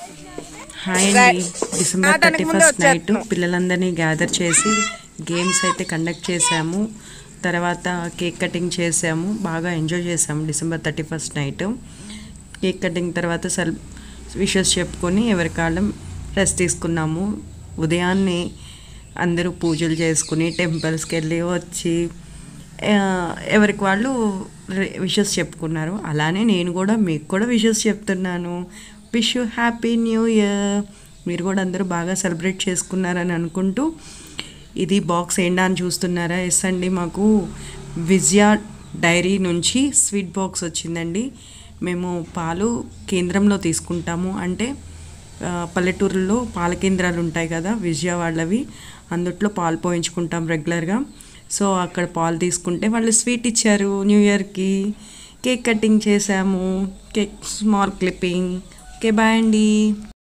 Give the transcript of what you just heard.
Hi అండి December thirty దానికి ముందే ఫస్ట్ నైట్ వచ్చేస్తున్నాం. పిల్లలందరినీ గ్యాదర్ చేసి గేమ్స్ అయితే కండక్ట్ చేశాము తర్వాత కేక్ కటింగ్ చేసాము బాగా ఎంజాయ్ చేసాము December thirty first night cake cutting తర్వాత సెల్ విషెస్ చెప్పుకొని ఎవరి కాలం రెస్ట్ తీసుకున్నాము ఉదయాన్నే అందరూ పూజలు చేసుకుని టెంపుల్స్కి వెళ్ళి వచ్చి ఆ, ఎవరికి వాళ్ళు విషెస్ చెప్పుకున్నారు అలానే నేను కూడా మీకు కూడా విషెస్ చెప్తున్నాను wish you happy new year మీరు కూడా అందరూ బాగా సెలబ్రేట్ చేసుకున్నారని అనుకుంటూ ఇది బాక్స్ ఏంటా అని చూస్తున్నారా ఎస్ అండి మాకు విజయ డైరీ నుంచి స్వీట్ బాక్స్ వచ్చిందండి మేము పాలు కేంద్రంలో తీసుకుంటాము అంటే ఆ, పల్లెటూరులో పాల కేంద్రాలు ఉంటాయి కదా విజయ వాళ్ళవి అందుట్లో పాలు పోయించుకుంటాం రెగ్యులర్గా సో అక్కడ పాలు తీసుకుంటే వాళ్ళు స్వీట్ ఇచ్చారు న్యూ ఇయర్కి కేక్ కటింగ్ చేసాము cake small clipping okay bye అండి